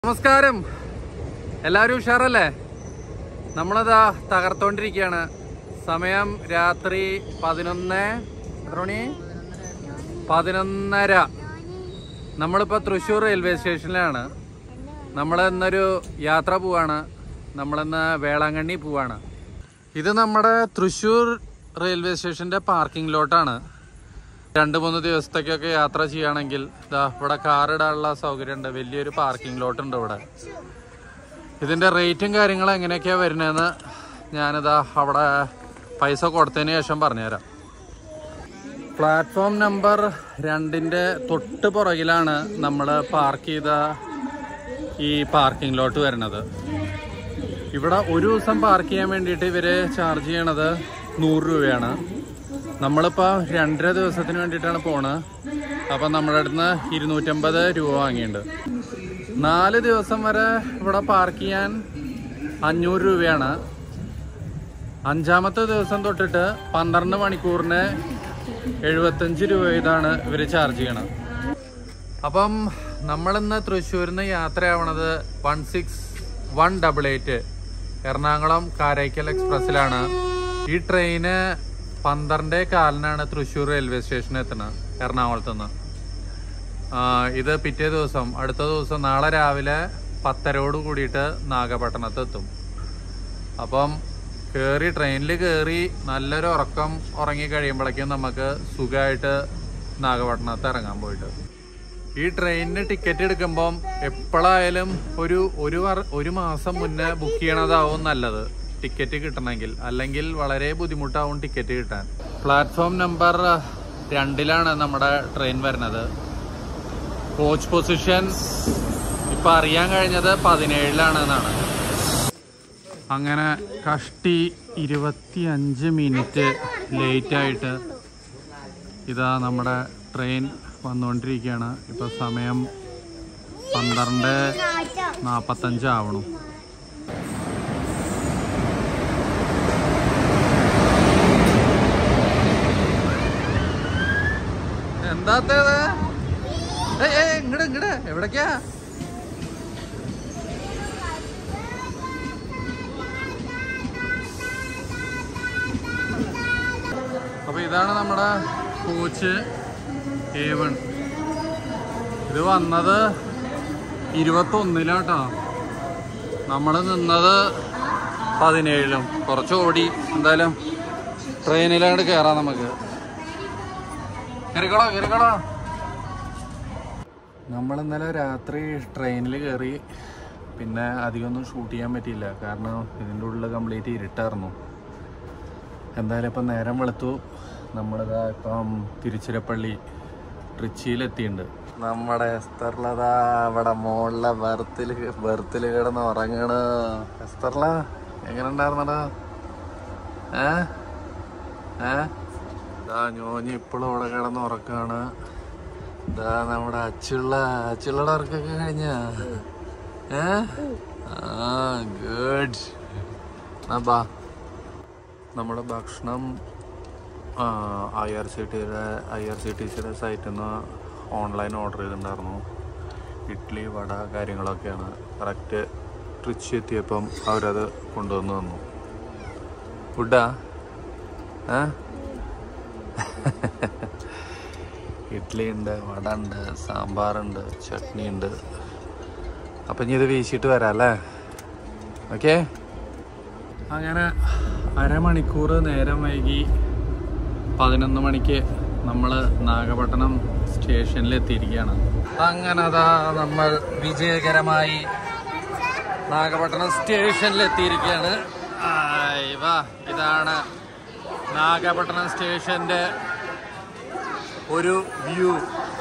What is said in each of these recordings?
നമസ്കാരം എല്ലാവരും ഉഷാറല്ലേ നമ്മളതാ തകർത്തോണ്ടിരിക്കുകയാണ് സമയം രാത്രി പതിനൊന്ന് എത്ര മണി പതിനൊന്നര നമ്മളിപ്പോൾ തൃശ്ശൂർ റെയിൽവേ സ്റ്റേഷനിലാണ് നമ്മൾ ഇന്നൊരു യാത്ര പോവാണ് നമ്മളിന്ന് വേളാങ്കണ്ണി പോവാണ് ഇത് നമ്മുടെ തൃശ്ശൂർ റെയിൽവേ സ്റ്റേഷന്റെ പാർക്കിംഗ് ലോട്ടാണ് രണ്ട് മൂന്ന് ദിവസത്തേക്കൊക്കെ യാത്ര ചെയ്യുകയാണെങ്കിൽ ഇതാ ഇവിടെ കാർ ഇടാനുള്ള സൗകര്യം ഉണ്ട് വലിയൊരു പാർക്കിംഗ് ലോട്ട് ഉണ്ട് ഇവിടെ ഇതിന്റെ റേറ്റും കാര്യങ്ങളും എങ്ങനെയൊക്കെയാ വരുന്നതെന്ന് ഞാനിതാ അവിടെ പൈസ കൊടുത്തതിന് ശേഷം പറഞ്ഞുതരാം പ്ലാറ്റ്ഫോം നമ്പർ രണ്ടിന്റെ തൊട്ട് പുറകിലാണ് നമ്മൾ പാർക്ക് ചെയ്ത ഈ പാർക്കിംഗ് ലോട്ട് വരുന്നത് ഇവിടെ ഒരു ദിവസം പാർക്ക് ചെയ്യാൻ വേണ്ടിയിട്ട് ഇവര് ചാർജ് ചെയ്യണത് നൂറ് രൂപയാണ് നമ്മളിപ്പോൾ രണ്ടര ദിവസത്തിന് വേണ്ടിയിട്ടാണ് പോണത് അപ്പം നമ്മുടെ അടുത്ത് ഇരുന്നൂറ്റമ്പത് രൂപ വാങ്ങിയിട്ടുണ്ട് നാല് ദിവസം വരെ ഇവിടെ പാർക്ക് ചെയ്യാൻ അഞ്ഞൂറ് രൂപയാണ് അഞ്ചാമത്തെ ദിവസം തൊട്ടിട്ട് പന്ത്രണ്ട് മണിക്കൂറിന് എഴുപത്തഞ്ച് രൂപ ഇതാണ് ഇവർ ചാർജ് ചെയ്യണത് അപ്പം നമ്മളിന്ന് തൃശ്ശൂരിൽ നിന്ന് യാത്രയാവണത് one six one double eight Ernakulam Karaikal എക്സ്പ്രസ്സിലാണ് ഈ ട്രെയിന് പന്ത്രണ്ടേ കാലിനാണ് തൃശ്ശൂർ റെയിൽവേ സ്റ്റേഷനിൽ എത്തുന്നത് എറണാകുളത്ത് നിന്ന് ഇത് പിറ്റേ ദിവസം അടുത്ത ദിവസം നാളെ രാവിലെ പത്തരയോട് കൂടിയിട്ട് നാഗപട്ടണത്ത് എത്തും അപ്പം കയറി ട്രെയിനിൽ കയറി നല്ലൊരു ഉറക്കം ഉറങ്ങി കഴിയുമ്പോഴേക്കും നമുക്ക് സുഖമായിട്ട് നാഗപട്ടണത്ത് ഇറങ്ങാൻ പോയിട്ട് ഈ ട്രെയിനിന് ടിക്കറ്റ് എടുക്കുമ്പം എപ്പോഴായാലും ഒരു ഒരു വർ- ഒരു മാസം മുന്നേ ബുക്ക് ചെയ്യണതാവും നല്ലത് ടിക്കറ്റ് കിട്ടണമെങ്കിൽ അല്ലെങ്കിൽ വളരെ ബുദ്ധിമുട്ടാവും ടിക്കറ്റ് കിട്ടാൻ പ്ലാറ്റ്ഫോം നമ്പർ രണ്ടിലാണ് നമ്മുടെ ട്രെയിൻ വരുന്നത് കോച്ച് പൊസിഷൻ ഇപ്പൊ അറിയാൻ കഴിഞ്ഞത് പതിനേഴിലാണ് എന്നാണ് അങ്ങനെ കഷ്ടി ഇരുപത്തി അഞ്ച് മിനിറ്റ് ലേറ്റ് ആയിട്ട് ഇതാ നമ്മുടെ ട്രെയിൻ വന്നുകൊണ്ടിരിക്കുകയാണ് ഇപ്പൊ സമയം പന്ത്രണ്ട് നാപ്പത്തഞ്ച് ആവണു എന്താത്തത് ഇങ്ങട് ഇങ്ങട് എവിടേക്കാ അപ്പൊ ഇതാണ് നമ്മുടെ കോച്ച് എ വൺ ഇത് വന്നത് ഇരുപത്തൊന്നിലാട്ടോ നമ്മൾ നിന്നത് പതിനേഴിലും കുറച്ച് ഓടി എന്തായാലും ട്രെയിനിലാണ്ട് കയറാം നമുക്ക് കയറിക്കോളോ കയറിക്കോളോ നമ്മൾ ഇന്നലെ രാത്രി ട്രെയിനിൽ കയറി പിന്നെ അധികമൊന്നും ഷൂട്ട് ചെയ്യാൻ പറ്റിയില്ല കാരണം ഇതിൻ്റെ ഉള്ളിൽ കംപ്ലീറ്റ് ഇരുട്ടായിരുന്നു എന്തായാലും ഇപ്പം നേരം വെളുത്തു നമ്മളിതാ ഇപ്പം തിരുച്ചിരപ്പള്ളി ട്രിച്ചിയിലെത്തിയിട്ടുണ്ട് നമ്മുടെ എസ്തർലതാ അവിടെ മോളിലെ ബർത്തിൽ ബർത്തിൽ കിടന്ന് ഉറങ്ങണ് എസ്തർല എങ്ങനെ ഉണ്ടായിരുന്നടാ ഏ ഏ ഇതാ ഞോഞ്ഞി ഇപ്പോഴും ഇവിടെ കിടന്ന് ഉറക്കാണ് ഇതാ നമ്മുടെ അച്ചുള്ള അച്ചുള്ളയുടെ ഉറക്കൊക്കെ കഴിഞ്ഞ ഏ ആ ഗുഡ് ആ ബാ നമ്മുടെ ഭക്ഷണം ഐ ആർ സി ടിയുടെ ഐ ആർ സി ടി സിയുടെ സൈറ്റിൽ നിന്ന് ഓൺലൈൻ ഓർഡർ ചെയ്തിട്ടുണ്ടായിരുന്നു ഇഡ്ഡലി വട കാര്യങ്ങളൊക്കെയാണ് കറക്റ്റ് ട്രിച്ചി എത്തിയപ്പം അവരത് കൊണ്ടുവന്ന് തന്നു ഫുഡാ ഏ ഇഡ്ഡലി ഉണ്ട് വട ഉണ്ട് സാമ്പാറുണ്ട് ചട്നി ഉണ്ട് അപ്പം ഇനി ഇത് വീശിയിട്ട് വരാം അല്ലേ ഓക്കേ അങ്ങനെ അരമണിക്കൂർ നേരം വൈകി പതിനൊന്ന് മണിക്ക് നമ്മൾ നാഗപട്ടണം സ്റ്റേഷനിൽ എത്തിയിരിക്കുകയാണ് അങ്ങനെ അതാ നമ്മൾ വിജയകരമായി നാഗപട്ടണം സ്റ്റേഷനിൽ എത്തിയിരിക്കുകയാണ് ആയ് വാ ഇതാണ് നാഗപട്ടണം സ്റ്റേഷന്റെ ഒരു വ്യൂ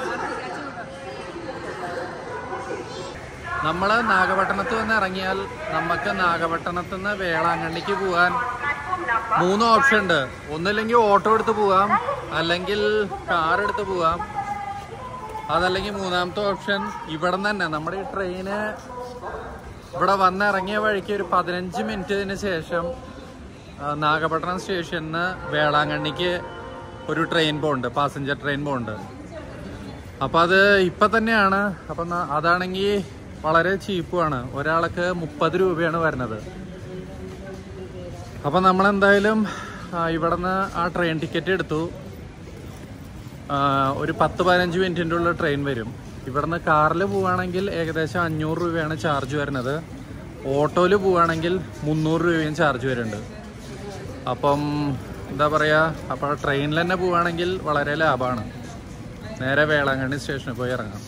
നമ്മൾ നാഗപട്ടണത്ത് നിന്ന് ഇറങ്ങിയാൽ നമുക്ക് നാഗപട്ടണത്ത് നിന്ന് വേളാങ്കണ്ണിക്ക് പോകാൻ മൂന്ന് ഓപ്ഷൻ ഉണ്ട് ഒന്നില്ലെങ്കിൽ ഓട്ടോ എടുത്ത് പോവാം അല്ലെങ്കിൽ കാർ എടുത്ത് പോവാം അതല്ലെങ്കിൽ മൂന്നാമത്തെ ഓപ്ഷൻ ഇവിടെ നിന്ന് തന്നെ നമ്മുടെ ഈ ട്രെയിന് ഇവിടെ വന്നിറങ്ങിയ വഴിക്ക് ഒരു പതിനഞ്ച് മിനിറ്റിന് ശേഷം ആ, നാഗപട്ടണം സ്റ്റേഷനിൽ നിന്ന് വേളാങ്കണ്ണിക്ക് ഒരു ട്രെയിൻ പോകുന്നുണ്ട് പാസഞ്ചർ ട്രെയിൻ പോകുന്നുണ്ട് അപ്പം അത് ഇപ്പം തന്നെയാണ് അപ്പം ന- അതാണെങ്കിൽ വളരെ ചീപ്പുമാണ് ഒരാൾക്ക് മുപ്പത് രൂപയാണ് വരുന്നത് അപ്പൊ നമ്മൾ എന്തായാലും ഇവിടുന്ന് ആ ട്രെയിൻ ടിക്കറ്റ് എടുത്തു ആ, ഒരു പത്ത് പതിനഞ്ച് മിനിറ്റിൻ്റെ ഉള്ളിൽ ട്രെയിൻ വരും ഇവിടുന്ന് കാറിൽ പോവുകയാണെങ്കിൽ ഏകദേശം അഞ്ഞൂറ് രൂപയാണ് ചാർജ് വരുന്നത് ഓട്ടോയിൽ പോവുകയാണെങ്കിൽ മുന്നൂറ് രൂപയും ചാർജ് വരുന്നുണ്ട് അപ്പം എന്താ പറയുക അപ്പോൾ ട്രെയിനിൽ തന്നെ പോവുകയാണെങ്കിൽ വളരെ ലാഭമാണ് നേരെ വേളാങ്കണ്ണി സ്റ്റേഷനിൽ പോയി ഇറങ്ങാം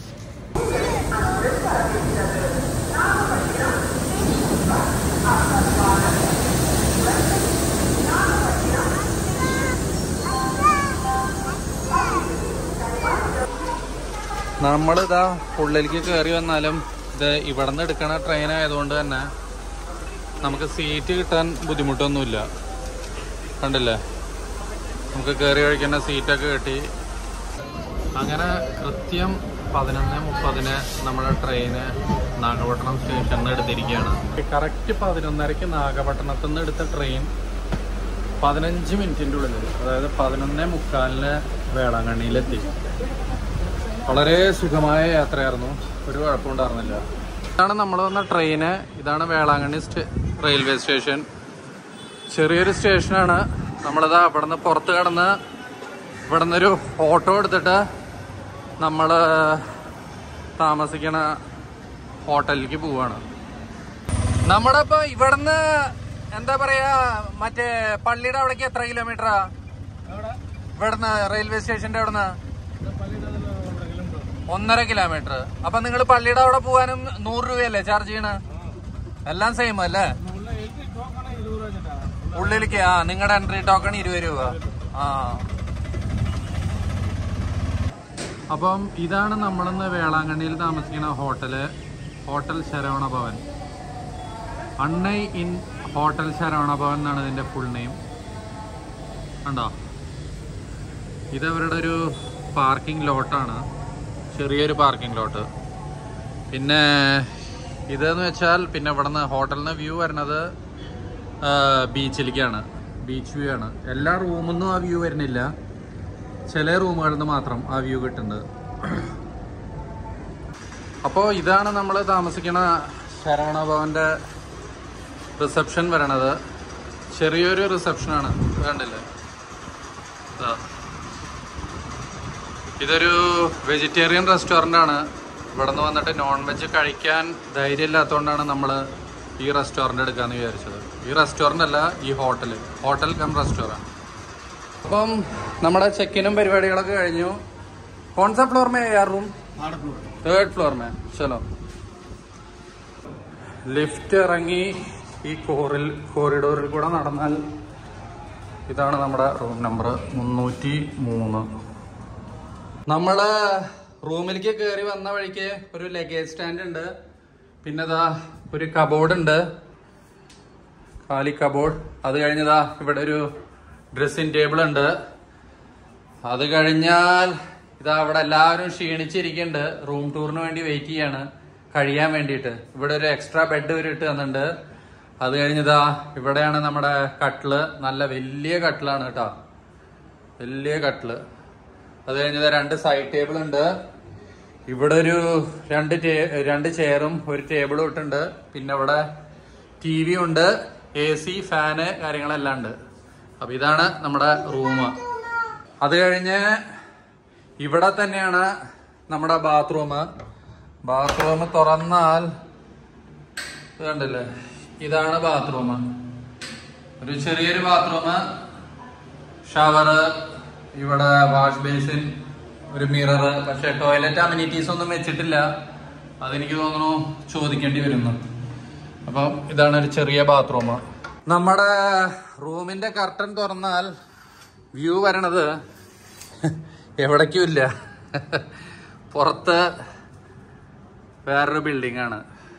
നമ്മളിതാ ഉള്ളിലേക്ക് കയറി വന്നാലും ഇത് ഇവിടെ നിന്ന് എടുക്കണ ട്രെയിൻ ആയതുകൊണ്ട് തന്നെ നമുക്ക് സീറ്റ് കിട്ടാൻ ബുദ്ധിമുട്ടൊന്നുമില്ല കണ്ടില്ലേ നമുക്ക് കയറി കഴിക്കുന്ന സീറ്റൊക്കെ കിട്ടി അങ്ങനെ കൃത്യം പതിനൊന്ന് മുപ്പതിന് നമ്മുടെ ട്രെയിന് നാഗപട്ടണം സ്റ്റേഷനിൽ നിന്ന് എടുത്തിരിക്കുകയാണ് കറക്റ്റ് പതിനൊന്നരയ്ക്ക് നാഗപട്ടണത്തിൽ നിന്ന് എടുത്ത ട്രെയിൻ പതിനഞ്ച് മിനിറ്റിൻ്റെ ഉള്ളിൽ അതായത് പതിനൊന്നേ മുക്കാലിന് വേളാങ്കണ്ണിയിലെത്തി വളരെ സുഖമായ യാത്രയായിരുന്നു ഒരു കുഴപ്പമുണ്ടായിരുന്നില്ല ഇതാണ് നമ്മൾ വന്ന ട്രെയിന് ഇതാണ് വേളാങ്കണ്ണി സ്റ്റേ റെയിൽവേ സ്റ്റേഷൻ ചെറിയൊരു സ്റ്റേഷനാണ് നമ്മളിതാ ഇവിടെ നിന്ന് പുറത്ത് കടന്ന് ഇവിടെ നിന്നൊരു ഓട്ടോ എടുത്തിട്ട് നമ്മൾ താമസിക്കണ ഹോട്ടലിലേക്ക് പോവാണ് നമ്മുടെ ഇപ്പൊ ഇവിടുന്ന് എന്താ പറയാ മറ്റേ പള്ളിയുടെ അവിടേക്ക് എത്ര കിലോമീറ്ററാ ഇവിടുന്ന് റെയിൽവേ സ്റ്റേഷന്റെ അവിടുന്ന് ഒന്നര കിലോമീറ്റർ അപ്പൊ നിങ്ങൾ പള്ളിയുടെ അവിടെ പോകാനും നൂറ് രൂപയല്ലേ ചാർജ് ചെയ്യണ എല്ലാം സെയിം അല്ലേ ഉള്ളിലേക്ക് ആ നിങ്ങളുടെ എൻട്രി ടോക്കൺ ഇരുപത് രൂപ ആ അപ്പം ഇതാണ് നമ്മളിന്ന് വേളാങ്കണ്ണിയിൽ താമസിക്കുന്ന hotel hotel Saravana Bhavan Annai inn hotel Saravana Bhavan എന്നാണ് ഇതിന്റെ ഫുൾ നെയിം കണ്ടോ ഇത് അവരുടെ ഒരു പാർക്കിംഗ് ലോട്ടാണ് ചെറിയൊരു പാർക്കിംഗ് ലോട്ട് പിന്നെ ഇതെന്ന് വെച്ചാൽ പിന്നെ ഇവിടുന്ന് ഹോട്ടലിൽ നിന്ന് വ്യൂ വരുന്നത് ബീച്ചിലേക്കാണ് ബീച്ച് വ്യൂ ആണ് എല്ലാ റൂമിൽ നിന്നും ആ വ്യൂ വരുന്നില്ല ചില റൂമുകളിൽ നിന്ന് മാത്രം ആ വ്യൂ കിട്ടുന്നുണ്ട് അപ്പോൾ ഇതാണ് നമ്മൾ താമസിക്കുന്ന ശരവണ ഭവന്റെ റിസപ്ഷൻ വരണത് ചെറിയൊരു റിസപ്ഷനാണ് കണ്ടില്ലേ ഇതാ. ഇതൊരു വെജിറ്റേറിയൻ റെസ്റ്റോറൻ്റ് ആണ് ഇവിടെ നിന്ന് വന്നിട്ട് നോൺ വെജ് കഴിക്കാൻ ധൈര്യം ഇല്ലാത്തതുകൊണ്ടാണ് നമ്മൾ ഈ റെസ്റ്റോറൻ്റ് എടുക്കാമെന്ന് വിചാരിച്ചത് ഈ റെസ്റ്റോറൻ്റ് അല്ല ഈ ഹോട്ടൽ ഹോട്ടൽ കം റെസ്റ്റോറൻറ്റ് അപ്പം നമ്മുടെ ചെക്കിനും പരിപാടികളൊക്കെ കഴിഞ്ഞു കോൺസെപ്റ്റ് ഫ്ലോർ മേ യാർ റൂം തേർഡ് ഫ്ലോർ മേ ചലോ ലിഫ്റ്റ് ഇറങ്ങി ഈ കോറിൽ കോറിഡോറിൽ കൂടെ നടന്നാൽ ഇതാണ് നമ്മുടെ റൂം നമ്പർ മുന്നൂറ്റി മൂന്ന് നമ്മള് റൂമിലേക്ക് കയറി വന്ന വഴിക്ക് ഒരു ലഗേജ് സ്റ്റാൻഡ് ഉണ്ട് പിന്നെ ഇതാ ഒരു കബോർഡ് ഉണ്ട് കാലി കബോർഡ് അത് കഴിഞ്ഞതാ ഇവിടെ ഒരു ഡ്രസ്സിംഗ് ടേബിൾ ഉണ്ട് അത് കഴിഞ്ഞാൽ ഇതാ അവിടെ എല്ലാവരും ക്ഷീണിച്ചിരിക്കുന്നുണ്ട് റൂം ടൂറിന് വേണ്ടി വെയിറ്റ് ചെയ്യാണ് കഴിയാൻ വേണ്ടിയിട്ട് ഇവിടെ ഒരു എക്സ്ട്രാ ബെഡ് ഒരു ഇട്ട് തന്നിട്ടുണ്ട് അത് കഴിഞ്ഞതാ ഇവിടെയാണ് നമ്മുടെ കട്ടില് നല്ല വലിയ കട്ടിലാണ് കേട്ടോ വലിയ കട്ടില് അത് കഴിഞ്ഞത് രണ്ട് സൈഡ് ടേബിൾ ഉണ്ട് ഇവിടെ ഒരു രണ്ട് ടേ- രണ്ട് ചെയറും ഒരു ടേബിളും ഇട്ടുണ്ട് പിന്നെ ഇവിടെ ടി വി ഉണ്ട് എ സി ഫാന് കാര്യങ്ങളെല്ലാം ഉണ്ട് അപ്പൊ ഇതാണ് നമ്മുടെ റൂം അത് കഴിഞ്ഞ് ഇവിടെ തന്നെയാണ് നമ്മുടെ ബാത്റൂം ബാത്റൂം തുറന്നാൽ ഇത് കണ്ടില്ലേ ഇതാണ് ബാത്റൂം ഒരു ചെറിയൊരു ബാത്റൂം ഷവറ് ഇവിടെ വാഷ് ബേസിൻ ഒരു മിറർ പക്ഷെ ടോയ്ലറ്റ് അമ്യൂണിറ്റീസ് ഒന്നും വെച്ചിട്ടില്ല അതെനിക്ക് തോന്നുന്നു ചോദിക്കേണ്ടി വരുന്നു അപ്പം ഇതാണ് ഒരു ചെറിയ ബാത്റൂം നമ്മുടെ റൂമിന്റെ കർട്ടൻ തുറന്നാൽ വ്യൂ വരണത് എവിടേക്കും ഇല്ല പുറത്ത് വേറൊരു ബിൽഡിംഗ് ആണ്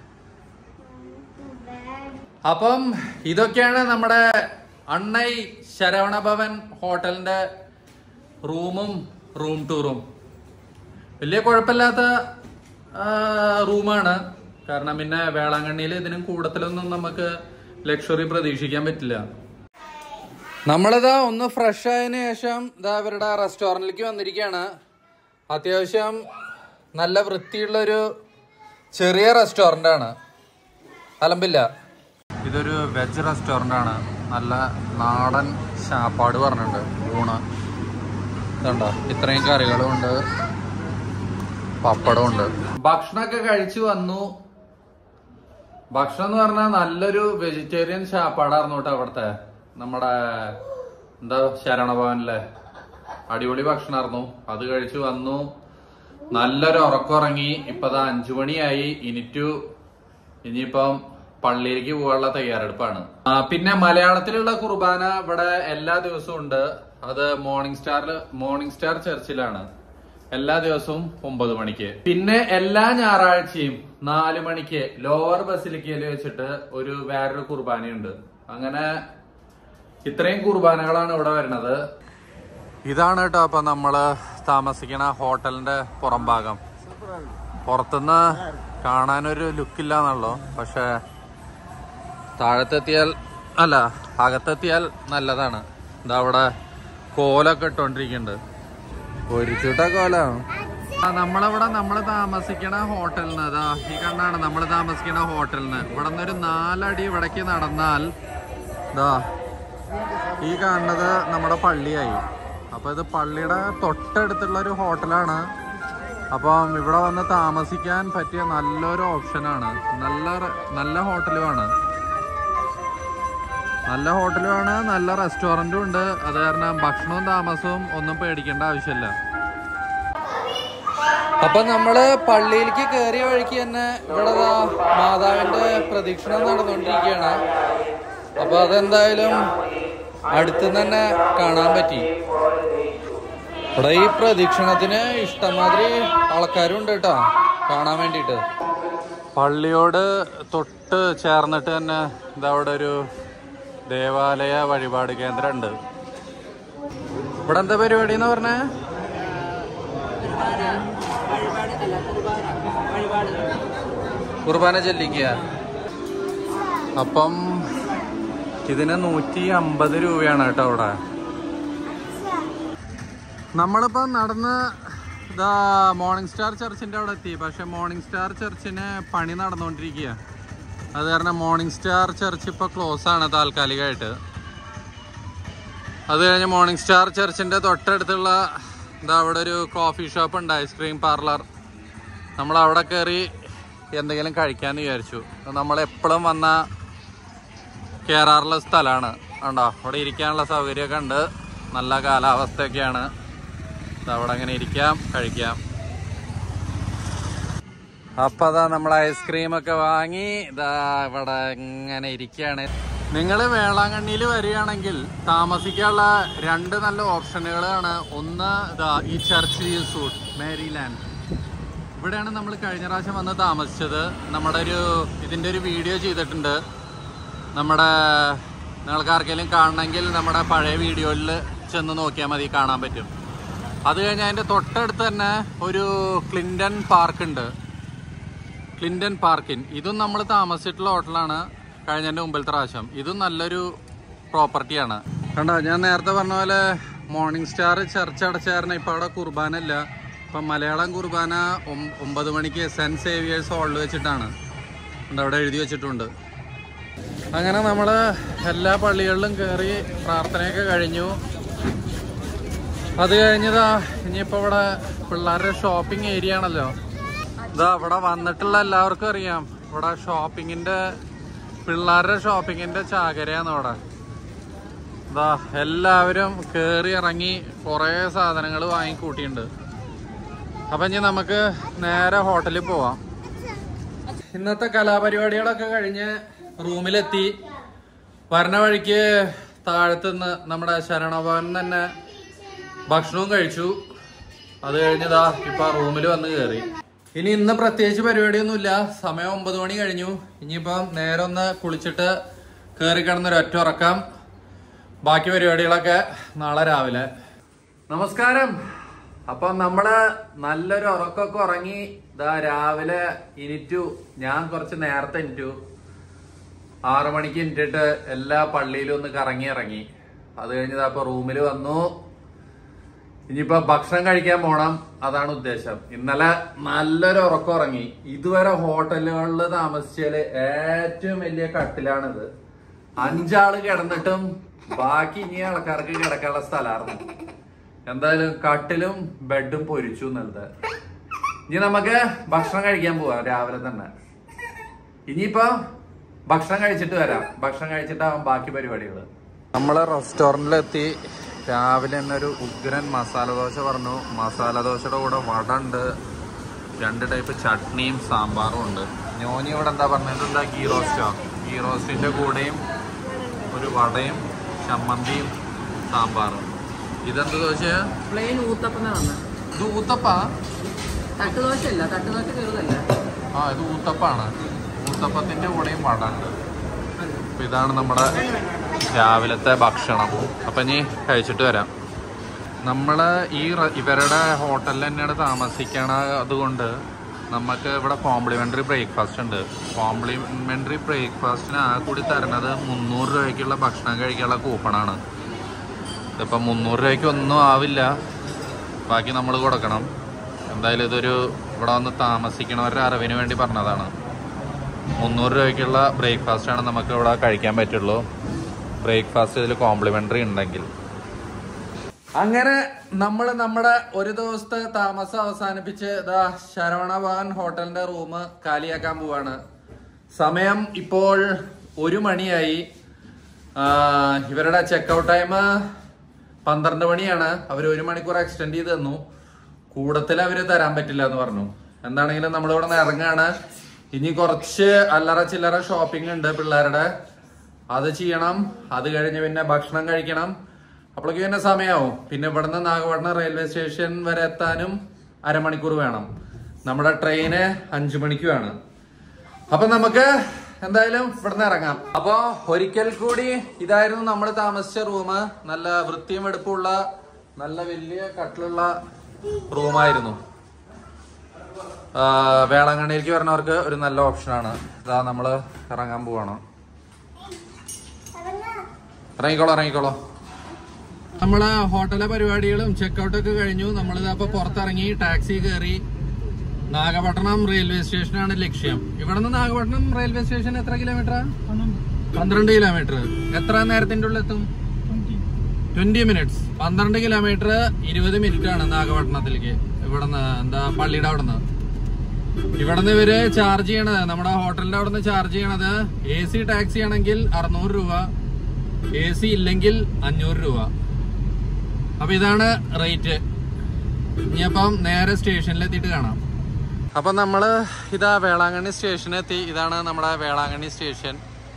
അപ്പം ഇതൊക്കെയാണ് നമ്മുടെ അണ്ണൈ ശരവണ ഭവൻ ഹോട്ടലിന്റെ റൂമും റൂം ടൂറും വലിയ കുഴപ്പമില്ലാത്ത ആ, റൂമാണ് കാരണം പിന്നെ വേളാങ്കണ്ണിയിൽ ഇതിനും കൂടുതലൊന്നും നമുക്ക് ലക്ഷറി പ്രതീക്ഷിക്കാൻ പറ്റില്ല നമ്മളിതാ ഒന്ന് ഫ്രഷ് ആയതിനു ശേഷം ഇതാ ഇവരുടെ റെസ്റ്റോറൻറ്റിലേക്ക് വന്നിരിക്കുകയാണ് അത്യാവശ്യം നല്ല വൃത്തിയുള്ളൊരു ചെറിയ റെസ്റ്റോറൻ്റ് ആണ് അലമ്പില്ല ഇതൊരു വെജ് റെസ്റ്റോറൻ്റ് ആണ് നല്ല നാടൻ ശാപ്പാട് പറഞ്ഞിട്ടുണ്ട് ഊണ് ഇതുണ്ടോ ഇത്രയും കറികളും ഉണ്ട് പപ്പടവും ഉണ്ട് ഭക്ഷണമൊക്കെ കഴിച്ചു വന്നു ഭക്ഷണം എന്ന് പറഞ്ഞാൽ നല്ലൊരു വെജിറ്റേറിയൻ ശാപ്പാടായിരുന്നു കേട്ടോ അവിടുത്തെ നമ്മുടെ എന്താ ശരണഭവനിലെ അടിപൊളി ഭക്ഷണമായിരുന്നു അത് കഴിച്ചു വന്നു നല്ലൊരു ഉറക്കമുറങ്ങി ഇപ്പതാ അഞ്ചു മണിയായി ഇനിറ്റു ഇനിയിപ്പം പള്ളിയിലേക്ക് പോകാനുള്ള തയ്യാറെടുപ്പാണ് ആ, പിന്നെ മലയാളത്തിലുള്ള കുർബാന ഇവിടെ എല്ലാ ദിവസവും ഉണ്ട് അത് മോർണിംഗ് സ്റ്റാറിൽ മോർണിംഗ് സ്റ്റാർ ചർച്ചിലാണ് എല്ലാ ദിവസവും ഒമ്പത് മണിക്ക് പിന്നെ എല്ലാ ഞായറാഴ്ചയും നാല് മണിക്ക് ലോവർ ബസിലിക്കയിൽ വെച്ചിട്ട് ഒരു വേറൊരു കുർബാനയുണ്ട് അങ്ങനെ ഇത്രയും കുർബാനകളാണ് ഇവിടെ വരുന്നത് ഇതാണ് കേട്ടോ അപ്പൊ നമ്മള് താമസിക്കണ ഹോട്ടലിന്റെ പുറം ഭാഗം പുറത്തുനിന്ന് കാണാനൊരു ലുക്കില്ല എന്നുള്ളൂ പക്ഷെ താഴത്തെത്തിയാൽ അല്ല അകത്തെത്തിയാൽ നല്ലതാണ് ഇതാ അവിടെ കോലൊക്കെ ഇട്ടോണ്ടിരിക്കുന്നുണ്ട് പൊരിച്ചുട്ട കോലാണ് ആ നമ്മളവിടെ നമ്മൾ താമസിക്കണ ഹോട്ടലിൽ നിന്ന് അതാ ഈ കണ്ണാണ് നമ്മൾ താമസിക്കണ ഹോട്ടലിൽ നിന്ന് ഇവിടെ നിന്ന് ഒരു നാലടി ഇവിടേക്ക് നടന്നാൽ ഇതാ ഈ കാണുന്നത് നമ്മുടെ പള്ളിയായി അപ്പൊ ഇത് പള്ളിയുടെ തൊട്ടടുത്തുള്ള ഒരു ഹോട്ടലാണ് അപ്പം ഇവിടെ വന്ന് താമസിക്കാൻ പറ്റിയ നല്ലൊരു ഓപ്ഷനാണ് നല്ല റെ- നല്ല ഹോട്ടലുമാണ് നല്ല ഹോട്ടലുമാണ് നല്ല റെസ്റ്റോറൻറ്റും ഉണ്ട് അത് കാരണം ഭക്ഷണവും താമസവും ഒന്നും പേടിക്കേണ്ട ആവശ്യമില്ല അപ്പൊ നമ്മള് പള്ളിയിലേക്ക് കയറിയ വഴിക്ക് തന്നെ ഇവിടെ ദാ മാതാവിന്റെ പ്രദക്ഷിണം നടന്നുകൊണ്ടിരിക്കുകയാണ് അപ്പൊ അതെന്തായാലും അടുത്തുനിന്ന് തന്നെ കാണാൻ പറ്റി ഇവിടെ ഈ പ്രദക്ഷിണത്തിന് ഇഷ്ടംമാതിരി ആൾക്കാരും ഉണ്ട് കേട്ടോ കാണാൻ വേണ്ടിയിട്ട് പള്ളിയോട് തൊട്ട് ചേർന്നിട്ട് തന്നെ ഇതാ അവിടെ ഒരു ദേവാലയ വഴിപാട് കേന്ദ്രം ഉണ്ട് ഇവിടെ എന്താ പരിപാടി എന്ന് പറഞ്ഞേ കുർബാന ചെല്ലിക്കുക അപ്പം ഇതിന് നൂറ്റി അമ്പത് രൂപയാണ് കേട്ടോ അവിടെ നമ്മളിപ്പോ നടന്ന് ഇതാ മോർണിംഗ് സ്റ്റാർ ചർച്ചിന്റെ അവിടെ എത്തി പക്ഷെ മോർണിംഗ് സ്റ്റാർ ചർച്ചിന് പണി നടന്നുകൊണ്ടിരിക്കുക അത് കാരണം മോർണിംഗ് സ്റ്റാർ ചർച്ച് ഇപ്പൊ ക്ലോസ് ആണ് താൽക്കാലികമായിട്ട് അത് കഴിഞ്ഞ് മോർണിംഗ് സ്റ്റാർ ചർച്ചിന്റെ തൊട്ടടുത്തുള്ള ഇതാ അവിടെ ഒരു കോഫി ഷോപ്പ് ഉണ്ട് ഐസ്ക്രീം പാർലർ നമ്മൾ അവിടെ കയറി എന്തെങ്കിലും കഴിക്കാന്ന് വിചാരിച്ചു നമ്മൾ എപ്പോഴും വന്ന കയറാറുള്ള സ്ഥലമാണ് ഉണ്ടോ അവിടെ ഇരിക്കാനുള്ള സൗകര്യമൊക്കെ ഉണ്ട് നല്ല കാലാവസ്ഥയൊക്കെയാണ് ദാ അവിടെ അങ്ങനെ ഇരിക്കാം കഴിക്കാം അപ്പൊ അതാ നമ്മൾ ഐസ്ക്രീം ഒക്കെ വാങ്ങി ഇതാ ഇവിടെ ഇങ്ങനെ ഇരിക്കുകയാണ് നിങ്ങൾ വേളാങ്കണ്ണിയിൽ വരികയാണെങ്കിൽ താമസിക്കാനുള്ള രണ്ട് നല്ല ഓപ്ഷനുകളാണ് ഒന്ന് ഇതാ ഈ ചർച്ച് സൂട്ട് മേരിലാൻഡ് ഇവിടെയാണ് നമ്മൾ കഴിഞ്ഞ പ്രാവശ്യം വന്ന് താമസിച്ചത് നമ്മുടെ ഒരു ഇതിൻ്റെ ഒരു വീഡിയോ ചെയ്തിട്ടുണ്ട് നമ്മുടെ നിങ്ങൾക്ക് ആർക്കെങ്കിലും കാണണമെങ്കിൽ നമ്മുടെ പഴയ വീഡിയോയിൽ ചെന്ന് നോക്കിയാൽ മതി കാണാൻ പറ്റും അത് കഴിഞ്ഞ് അതിൻ്റെ തൊട്ടടുത്ത് തന്നെ ഒരു ക്ലിൻറ്റൺ പാർക്ക് ഉണ്ട് ക്ലിൻറ്റൺ പാർക്കിൻ ഇതും നമ്മൾ താമസിച്ചിട്ടുള്ള ഹോട്ടലാണ് കഴിഞ്ഞതിൻ്റെ മുമ്പിലത്തെ പ്രാവശ്യം ഇതും നല്ലൊരു പ്രോപ്പർട്ടിയാണ് കണ്ടോ ഞാൻ നേരത്തെ പറഞ്ഞ പോലെ മോർണിംഗ് സ്റ്റാർ ചർച്ച് അടച്ചായിരുന്നു ഇപ്പോൾ അവിടെ കുർബാന ഇല്ല ഇപ്പം മലയാളം കുർബാന ഒം- ഒമ്പത് മണിക്ക് സെൻറ്റ് സേവിയേഴ്സ് ഹാളിൽ വെച്ചിട്ടാണ് ഉണ്ട് അവിടെ എഴുതി വെച്ചിട്ടുണ്ട് അങ്ങനെ നമ്മൾ എല്ലാ പള്ളികളിലും കയറി പ്രാർത്ഥനയൊക്കെ കഴിഞ്ഞു അത് കഴിഞ്ഞതാ ഇനിയിപ്പോൾ ഇവിടെ പിള്ളേരുടെ ഷോപ്പിംഗ് ഏരിയ ആണല്ലോ ഇതാ ഇവിടെ വന്നിട്ടുള്ള എല്ലാവർക്കും അറിയാം ഇവിടെ ഷോപ്പിങ്ങിന്റെ പിള്ളേരുടെ ഷോപ്പിങ്ങിന്റെ ചാകരയാണ് ഇവിടെ ഇതാ എല്ലാവരും കേറി ഇറങ്ങി കുറേ സാധനങ്ങൾ വാങ്ങിക്കൂട്ടിയിട്ടുണ്ട് അപ്പൊ ഇനി നമുക്ക് നേരെ ഹോട്ടലിൽ പോവാം ഇന്നത്തെ കലാപരിപാടികളൊക്കെ കഴിഞ്ഞ് റൂമിലെത്തി വരണ വഴിക്ക് താഴത്തുനിന്ന് നമ്മുടെ ശരണഭവൻ തന്നെ ഭക്ഷണവും കഴിച്ചു അത് കഴിഞ്ഞതാ ഇപ്പൊ റൂമിൽ വന്ന് കയറി ഇനി ഇന്ന് പ്രത്യേകിച്ച് പരിപാടിയൊന്നുമില്ല സമയം ഒമ്പത് മണി കഴിഞ്ഞു ഇനിയിപ്പം നേരെ ഒന്ന് കുളിച്ചിട്ട് കയറി കിടന്നൊരു ഒറ്റ ഉറക്കാം ബാക്കി പരിപാടികളൊക്കെ നാളെ രാവിലെ നമസ്കാരം അപ്പൊ നമ്മള് നല്ലൊരു ഉറക്കമൊക്കെ ഉറങ്ങി ഇതാ രാവിലെ ഇനിറ്റു ഞാൻ കുറച്ച് നേരത്തെ ഇനിറ്റു ആറു മണിക്ക് ഇനിറ്റിട്ട് എല്ലാ പള്ളിയിലും ഒന്ന് കറങ്ങി ഇറങ്ങി അത് കഴിഞ്ഞതാ ഇപ്പൊ റൂമിൽ വന്നു ഇനിയിപ്പോ ഭക്ഷണം കഴിക്കാൻ പോണം അതാണ് ഉദ്ദേശം ഇന്നലെ നല്ലൊരു ഉറക്കം ഉറങ്ങി ഇതുവരെ ഹോട്ടലുകളിൽ താമസിച്ചാല് ഏറ്റവും വലിയ കട്ടിലാണിത് അഞ്ചാള് കിടന്നിട്ടും ബാക്കി ഇനി ആൾക്കാർക്ക് കിടക്കാനുള്ള സ്ഥലമായിരുന്നു എന്തായാലും കട്ടിലും ബെഡും പൊരിച്ചു എന്നുള്ളത് ഇനി നമുക്ക് ഭക്ഷണം കഴിക്കാൻ പോവാം രാവിലെ തന്നെ ഇനിയിപ്പോ ഭക്ഷണം കഴിച്ചിട്ട് വരാം ഭക്ഷണം കഴിച്ചിട്ടാവും ബാക്കി പരിപാടികൾ നമ്മള് റെസ്റ്റോറന്റിലെത്തി രാവിലെ തന്നെ ഒരു ഉഗ്രൻ മസാല ദോശ പറഞ്ഞു മസാല ദോശയുടെ കൂടെ വട ഉണ്ട് രണ്ട് ടൈപ്പ് ചട്നിയും സാമ്പാറും ഉണ്ട് ഞോനി ഇവിടെ എന്താ പറഞ്ഞത് എന്താ ഗീ റോസ്റ്റോ ഗീ റോസ്റ്റിന്റെ കൂടെയും ഒരു വടയും ചമ്മന്തിയും സാമ്പാറും ഇതെന്ത് ദോശയാ പ്ലെയിൻ ഊത്തപ്പം വന്ന ഇത് ഊത്തപ്പാ തട്ടുദോശയല്ല തട്ടുദോശ ചെറുതല്ല ആ ഇത് ഊത്തപ്പാണ് ഊത്തപ്പത്തിന്റെ കൂടെയും വട ഉണ്ട് അപ്പൊ ഇതാണ് നമ്മുടെ രാവിലത്തെ ഭക്ഷണം അപ്പൊ ഇനി കഴിച്ചിട്ട് വരാം നമ്മള് ഈ റ- ഇവരുടെ ഹോട്ടലിൽ തന്നെയാണ് താമസിക്കണ അതുകൊണ്ട് നമുക്ക് ഇവിടെ കോംപ്ലിമെന്ററി ബ്രേക്ക്ഫാസ്റ്റ് ഉണ്ട് കോംപ്ലിമെന്ററി ബ്രേക്ക്ഫാസ്റ്റിന് ആ കൂടി തരണത് മുന്നൂറ് രൂപയ്ക്കുള്ള ഭക്ഷണം കഴിക്കാനുള്ള കൂപ്പണാണ് ഇതിപ്പം മുന്നൂറ് രൂപയ്ക്ക് ഒന്നും ആവില്ല ബാക്കി നമ്മൾ കൊടുക്കണം എന്തായാലും ഇതൊരു ഇവിടെ വന്ന് താമസിക്കണവരുടെ അറിവിന് വേണ്ടി പറഞ്ഞതാണ് മുന്നൂറ് രൂപയ്ക്കുള്ള ബ്രേക്ക്ഫാസ്റ്റ് ആണ് നമുക്ക് ഇവിടെ കഴിക്കാൻ പറ്റുള്ളൂ ബ്രേക്ക്ഫാസ്റ്റ് ഇതിൽ കോംപ്ലിമെന്ററി ഉണ്ടെങ്കിൽ അങ്ങനെ നമ്മൾ നമ്മുടെ ഒരു ദിവസത്തെ താമസം അവസാനിപ്പിച്ച് ഇതാ ശരവണ ഭവൻ ഹോട്ടലിന്റെ റൂം കാലിയാക്കാൻ പോവാണ് സമയം ഇപ്പോൾ ഒരു മണിയായി ആ, ഇവരുടെ ചെക്കൗട്ട് ടൈം പന്ത്രണ്ട് മണിയാണ് അവർ ഒരു മണിക്കൂർ എക്സ്റ്റെൻഡ് ചെയ്ത് തന്നു കൂടത്തിൽ അവര് തരാൻ പറ്റില്ല എന്ന് പറഞ്ഞു എന്താണെങ്കിലും നമ്മളിവിടെ നിന്ന് ഇറങ്ങാണ് ഇനി കുറച്ച് അല്ലറ ചില്ലറ ഷോപ്പിംഗ് ഉണ്ട് പിള്ളേരുടെ അത് ചെയ്യണം അത് കഴിഞ്ഞ് പിന്നെ ഭക്ഷണം കഴിക്കണം അപ്പോഴേക്ക് പിന്നെ സമയമാവും പിന്നെ ഇവിടുന്ന് നാഗപട്ടണം റെയിൽവേ സ്റ്റേഷൻ വരെ എത്താനും അരമണിക്കൂർ വേണം നമ്മുടെ ട്രെയിന് അഞ്ചു മണിക്ക് വേണം അപ്പൊ നമുക്ക് എന്തായാലും ഇവിടുന്ന് ഇറങ്ങാം അപ്പൊ ഒരിക്കൽ കൂടി ഇതായിരുന്നു നമ്മൾ താമസിച്ച റൂം നല്ല വൃത്തിയും വെടുപ്പുള്ള നല്ല വലിയ കട്ടിലുള്ള റൂമായിരുന്നു ആ, വേളാങ്കണ്ണിയിലേക്ക് വരുന്നവർക്ക് ഒരു നല്ല ഓപ്ഷനാണ് ഇതാ നമ്മള് ഇറങ്ങാൻ പോവാണ് ഇറങ്ങിക്കോളോ ഇറങ്ങിക്കോളോ നമ്മള് ഹോട്ടലിലെ പരിപാടികളും ചെക്കൗട്ട് ഒക്കെ കഴിഞ്ഞു നമ്മളിത് അപ്പൊ പുറത്തിറങ്ങി ടാക്സി കയറി നാഗപട്ടണം റെയിൽവേ സ്റ്റേഷനാണ് ലക്ഷ്യം ഇവിടെ നിന്ന് നാഗപട്ടണം റെയിൽവേ സ്റ്റേഷൻ എത്ര കിലോമീറ്റർ പന്ത്രണ്ട് കിലോമീറ്റർ എത്ര നേരത്തിന്റെ ഉള്ളിൽ എത്തും ട്വന്റി മിനിറ്റ്സ് പന്ത്രണ്ട് കിലോമീറ്റർ ഇരുപത് മിനിറ്റ് ആണ് നാഗപട്ടണത്തിലേക്ക് ഇവിടുന്ന് എന്താ പള്ളിയുടെ അവിടുന്ന് ഇവിടുന്ന് ഇവര് ചാർജ് ചെയ്യണത് നമ്മുടെ ഹോട്ടലിന്റെ അവിടുന്ന് ചാർജ് ചെയ്യണത് എ സി ടാക്സി ആണെങ്കിൽ അറുന്നൂറ് രൂപ എ സി ഇല്ലെങ്കിൽ അഞ്ഞൂറ് രൂപ അപ്പൊ ഇതാണ് റേറ്റ് ഇനിയപ്പം നേരെ സ്റ്റേഷനിൽ എത്തിയിട്ട് കാണാം അപ്പൊ നമ്മള് ഇതാ വേളാങ്കണ്ണി സ്റ്റേഷനിൽ എത്തി ഇതാണ് നമ്മുടെ വേളാങ്കണ്ണി സ്റ്റേഷൻ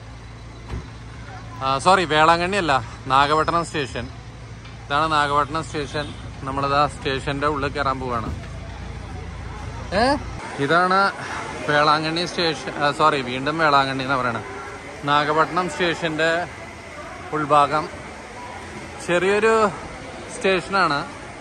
സോറി വേളാങ്കണ്ണി അല്ല നാഗപട്ടണം സ്റ്റേഷൻ ഇതാണ് നാഗപട്ടണം സ്റ്റേഷൻ നമ്മളിതാ സ്റ്റേഷന്റെ ഉള്ളിൽ കയറാൻ പോവാണ് ഏ ഇതാണ് വേളാങ്കണ്ണി സ്റ്റേഷൻ സോറി വീണ്ടും വേളാങ്കണ്ണി എന്ന് പറയണത് നാഗപട്ടണം സ്റ്റേഷന്റെ ഉൾഭാഗം ചെറിയൊരു സ്റ്റേഷനാണ്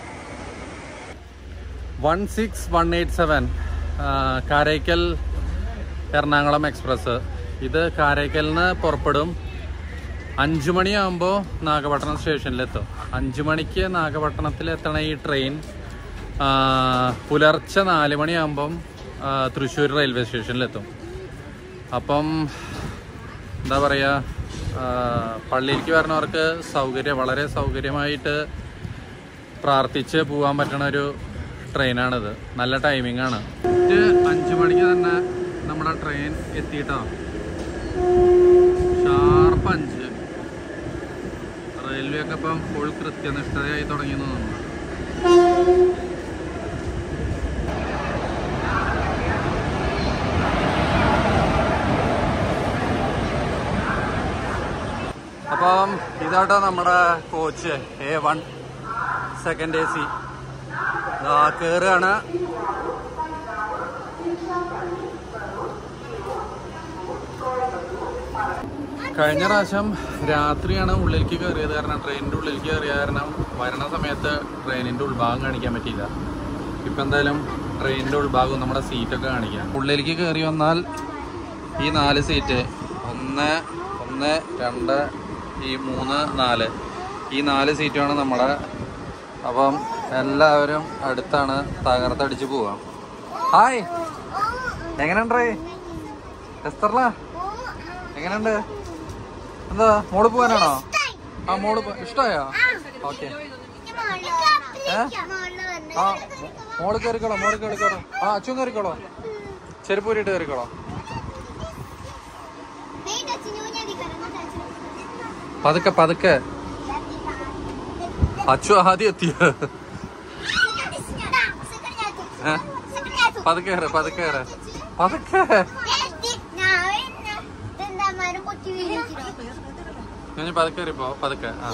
one six one eight seven Karaikal Ernakulam express ഇത് കാരയ്ക്കലിൽ നിന്ന് പുറപ്പെടും അഞ്ചു മണിയാകുമ്പോൾ നാഗപട്ടണം സ്റ്റേഷനിലെത്തും അഞ്ചു മണിക്ക് നാഗപട്ടണത്തിൽ എത്തണ ഈ ട്രെയിൻ ആ, പുലർച്ചെ നാല് മണിയാകുമ്പം ആ, തൃശ്ശൂർ റെയിൽവേ സ്റ്റേഷനിലെത്തും അപ്പം എന്താ പറയുക പള്ളിയിലേക്ക് വരുന്നവർക്ക് സൗകര്യം വളരെ സൗകര്യമായിട്ട് പ്രാർത്ഥിച്ച് പോകാൻ പറ്റണ ഒരു ട്രെയിനാണിത് നല്ല ടൈമിംഗ് ആണ് ഇത് അഞ്ചു മണിക്ക് തന്നെ നമ്മുടെ ട്രെയിൻ എത്തിയിട്ടോ ഷാർപ്പ് അഞ്ച് റെയിൽവേ ഒക്കെ ഇപ്പം ഫുൾ കൃത്യനിഷ്ഠതയായി തുടങ്ങിയെന്ന് തോന്നുന്നു അപ്പം ഇതാട്ടോ നമ്മുടെ coach A one second A C കയറുകയാണ് കഴിഞ്ഞ പ്രാവശ്യം രാത്രിയാണ് ഉള്ളിലേക്ക് കയറിയത് കാരണം ട്രെയിനിൻ്റെ ഉള്ളിലേക്ക് കയറിയ കാരണം വരണ സമയത്ത് ട്രെയിനിൻ്റെ ഉൾഭാഗം കാണിക്കാൻ പറ്റിയില്ല ഇപ്പം എന്തായാലും ട്രെയിനിൻ്റെ ഉൾഭാഗം നമ്മുടെ സീറ്റൊക്കെ കാണിക്കാം ഉള്ളിലേക്ക് കയറി വന്നാൽ ഈ നാല് സീറ്റ് ഒന്ന് ഒന്ന് രണ്ട് ഈ മൂന്ന് നാല് ഈ നാല് സീറ്റാണ് നമ്മുടെ അപ്പം എല്ലാവരും അടുത്താണ് തകർത്തടിച്ച് പോവാം ഹായ് എങ്ങനെയുണ്ടേ എസ്തർല എങ്ങനെയുണ്ട് എന്താ മോള് പോവാനാണോ ആ മോള് പോ- ഇഷ്ടായോ ഓക്കെ ഏ ആ മോ- മോള് കയറിക്കോളോ മോള് കയറിക്കോളോ ആ അച്ഛൻ കയറിക്കോളോ ചെരുപ്പ് ഊരിയിട്ട് കയറിക്കോളോ പതുക്കെ പതുക്കെ അച്ചു ആദ്യം എത്തിയ ഏ? പതുക്കെ കയറി പതുക്കെ കയറി പതുക്കെ ഞാൻ പതുക്കെ കയറിപ്പോ പതുക്കെ ആ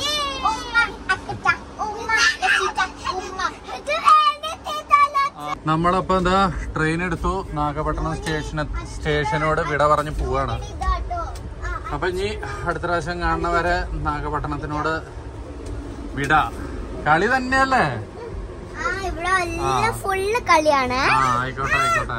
നമ്മളപ്പോ എന്താ ട്രെയിൻ എടുത്തു നാഗപട്ടണം സ്റ്റേഷൻ സ്റ്റേഷനോട് വിട പറഞ്ഞ് പോവാണ് അപ്പൊ ഇനി അടുത്ത പ്രാവശ്യം കാണുന്ന വരെ നാഗപട്ടണത്തിനോട് വിട കളി തന്നെയല്ലേ ആ ഇവിടെ എല്ലാം ഫുള്ള് കളിയാണ് ആ ആയിക്കോട്ടെ ആയിക്കോട്ടെ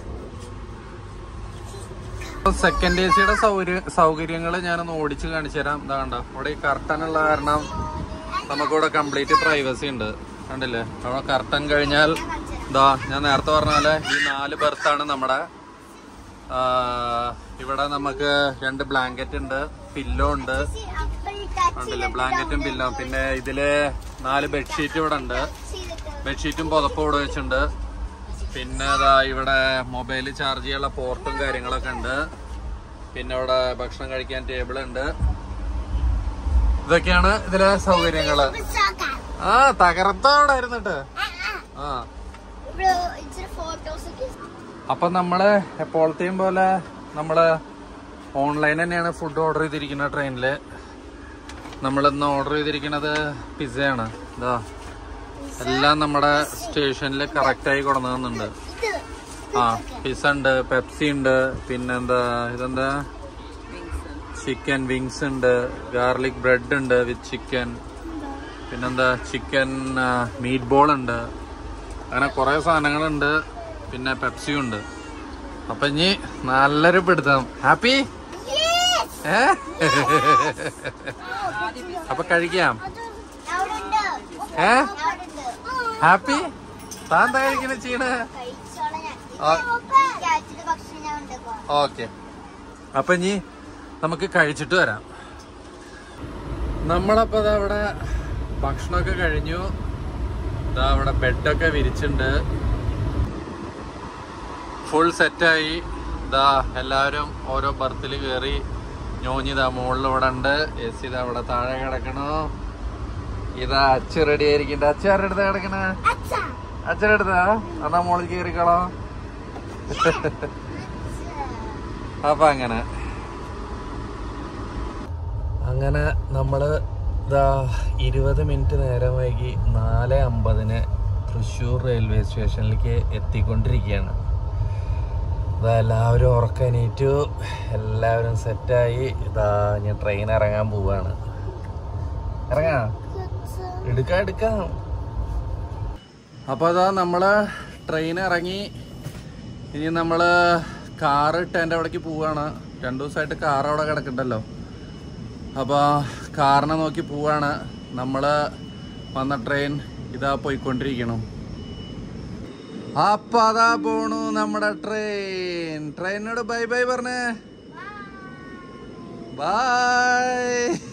സെക്കൻഡ് എ സിയുടെ സൗകര്യ സൗകര്യങ്ങൾ ഞാനൊന്ന് ഓടിച്ച് കാണിച്ചു തരാം ഇതാ കണ്ടോ ഇവിടെ ഈ കർട്ടൻ ഉള്ള കാരണം നമുക്കിവിടെ കംപ്ലീറ്റ് പ്രൈവസി ഉണ്ട് കണ്ടില്ലേ അവിടെ കർട്ടൻ കഴിഞ്ഞാൽ ഇതാ ഞാൻ നേരത്തെ പറഞ്ഞ പോലെ ഈ നാല് ബർത്താണ് നമ്മുടെ ആ, ഇവിടെ നമുക്ക് രണ്ട് ബ്ലാങ്കറ്റ് ഉണ്ട് പില്ലോ ഉണ്ട് ഉണ്ടല്ലേ ബ്ലാങ്കറ്റും പില്ലോ പിന്നെ ഇതില് നാല് ബെഡ്ഷീറ്റ് ഇവിടെ ഉണ്ട് ബെഡ്ഷീറ്റും പുതപ്പും ഇവിടെ വെച്ചിട്ടുണ്ട് പിന്നെ അതാ ഇവിടെ മൊബൈൽ ചാർജ് ചെയ്യാനുള്ള പോർട്ടും കാര്യങ്ങളൊക്കെ ഉണ്ട് പിന്നെ ഇവിടെ ഭക്ഷണം കഴിക്കാൻ ടേബിൾ ഉണ്ട് ഇതൊക്കെയാണ് ഇതിലെ സൗകര്യങ്ങള് ആ തകർത്തോടെ ഇരുന്നിട്ട് ആ ഫോട്ടോസ് ഒക്കെ അപ്പൊ നമ്മള് എപ്പോഴത്തെയും പോലെ നമ്മള് ഓൺലൈൻ തന്നെയാണ് ഫുഡ് ഓർഡർ ചെയ്തിരിക്കുന്നത് ട്രെയിനില് നമ്മൾ ഇന്ന് ഓർഡർ ചെയ്തിരിക്കുന്നത് പിസയാണ് ഇതാ എല്ലാം നമ്മുടെ സ്റ്റേഷനിൽ കറക്റ്റായി കൊണ്ടുവന്നുണ്ട് ഇത് ആ പിസ ഉണ്ട് പെപ്സി ഉണ്ട് പിന്നെന്താ ഇതെന്താ ചിക്കൻ വിങ്സ് ഉണ്ട് ഗാർലിക് ബ്രെഡ് ഉണ്ട് വിത്ത് ചിക്കൻ പിന്നെന്താ ചിക്കൻ മീറ്റ് ബോൾ ഉണ്ട് അങ്ങനെ കുറെ സാധനങ്ങളുണ്ട് പിന്നെ പെപ്സിയും ഉണ്ട് അപ്പൊ ഇനി നല്ലൊരു പിടുത്തം ഹാപ്പി ഏ അപ്പൊ കഴിക്കാം അവിടെ ഉണ്ട് ഏ അവിടെ ഉണ്ട് ഹാപ്പി താൻ എന്താ കഴിക്കണ ചെയ്യണേ കഴിച്ചോളാം ഞാൻ ആ. കഴിച്ചിട്ട് ഭക്ഷണം ഞാൻ ഉണ്ടാക്കാം ഓക്കെ അപ്പൊ ഇനി നമുക്ക് കഴിച്ചിട്ട് വരാം നമ്മളപ്പോ ദാ അവിടെ ഭക്ഷണമൊക്കെ കഴിഞ്ഞു ഇതാ അവിടെ ബെഡൊക്കെ വിരിച്ചിട്ടുണ്ട് ഫുൾ സെറ്റായി ഇതാ എല്ലാവരും ഓരോ ബർത്തിൽ കയറി ഞോഞ്ഞിതാ മുകളിൽ ഇവിടെ ഉണ്ട് എ സി ഇതാ അവിടെ താഴെ കിടക്കണു ഇതാ അച്ഛ റെഡി ആയിരിക്കണ്ട അച്ഛ ആരുടെ അടുത്താ കിടക്കണ അച്ഛാ അച്ഛൻ്റെ അടുത്താ എന്നാ മുകളിൽ കയറിക്കളോ അപ്പൊ അങ്ങനെ അങ്ങനെ നമ്മള് ഇതാ ഇരുപത് മിനിറ്റ് നേരം വൈകി നാല് അമ്പതിന് തൃശ്ശൂർ റെയിൽവേ സ്റ്റേഷനിലേക്ക് എത്തിക്കൊണ്ടിരിക്കുകയാണ് ഇതാ എല്ലാവരും ഉറക്കനീറ്റു എല്ലാവരും സെറ്റായി ഇതാ ഞാൻ ട്രെയിൻ ഇറങ്ങാൻ പോവാണ് ഇറങ്ങാം എടുക്കാം എടുക്കാം അപ്പോൾ അതാ നമ്മള് ട്രെയിൻ ഇറങ്ങി ഇനി നമ്മള് കാറ് ഇട്ടതിൻ്റെ അവിടേക്ക് പോവാണ് രണ്ടു ദിവസമായിട്ട് കാർ അവിടെ കിടക്കണ്ടല്ലോ അപ്പോൾ കാറിനെ നോക്കി പോവാണ് നമ്മള് വന്ന ട്രെയിൻ ഇതാ പോയിക്കൊണ്ടിരിക്കണം അപ്പൊ അതാ പോണു നമ്മുടെ ട്രെയിൻ ട്രെയിനോട് ബൈ ബൈ പറഞ്ഞേ ബൈ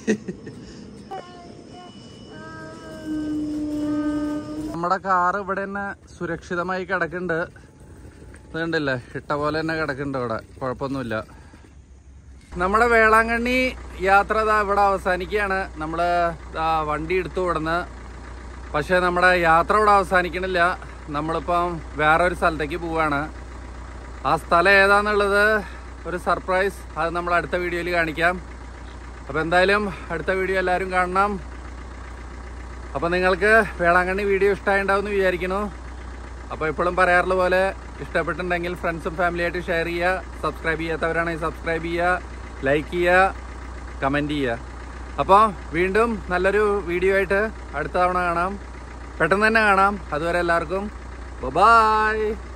നമ്മുടെ കാർ ഇവിടെ തന്നെ സുരക്ഷിതമായി കിടക്കുന്നുണ്ട് ഇത് കണ്ടില്ലേ ഇട്ട പോലെ തന്നെ കിടക്കുന്നുണ്ട് ഇവിടെ കുഴപ്പമൊന്നുമില്ല നമ്മുടെ വേളാങ്കണ്ണി യാത്ര ദാ ഇവിടെ അവസാനിക്കുകയാണ് നമ്മൾ വണ്ടി എടുത്തു ഇവിടുന്ന് പക്ഷേ നമ്മുടെ യാത്ര ഇവിടെ അവസാനിക്കണില്ല നമ്മളിപ്പം വേറൊരു സ്ഥലത്തേക്ക് പോവാണ് ആ സ്ഥലം ഏതാന്നുള്ളത് ഒരു സർപ്രൈസ് അത് നമ്മൾ അടുത്ത വീഡിയോയിൽ കാണിക്കാം അപ്പോൾ എന്തായാലും അടുത്ത വീഡിയോ എല്ലാവരും കാണണം അപ്പോൾ നിങ്ങൾക്ക് വേളാങ്കണ്ണി വീഡിയോ ഇഷ്ടമായിട്ടുണ്ടാവും എന്ന് വിചാരിക്കുന്നു അപ്പോൾ ഇപ്പോഴും പറയാറുള്ള പോലെ ഇഷ്ടപ്പെട്ടിട്ടുണ്ടെങ്കിൽ ഫ്രണ്ട്സും ഫാമിലിയായിട്ട് ഷെയർ ചെയ്യുക സബ്സ്ക്രൈബ് ചെയ്യാത്തവരാണെങ്കിൽ സബ്സ്ക്രൈബ് ചെയ്യുക ലൈക്ക് ചെയ്യുക കമൻറ്റ് ചെയ്യുക അപ്പോൾ വീണ്ടും നല്ലൊരു വീഡിയോ ആയിട്ട് അടുത്ത തവണ കാണാം പെട്ടെന്ന് തന്നെ കാണാം അതുവരെ എല്ലാവർക്കും ബൈ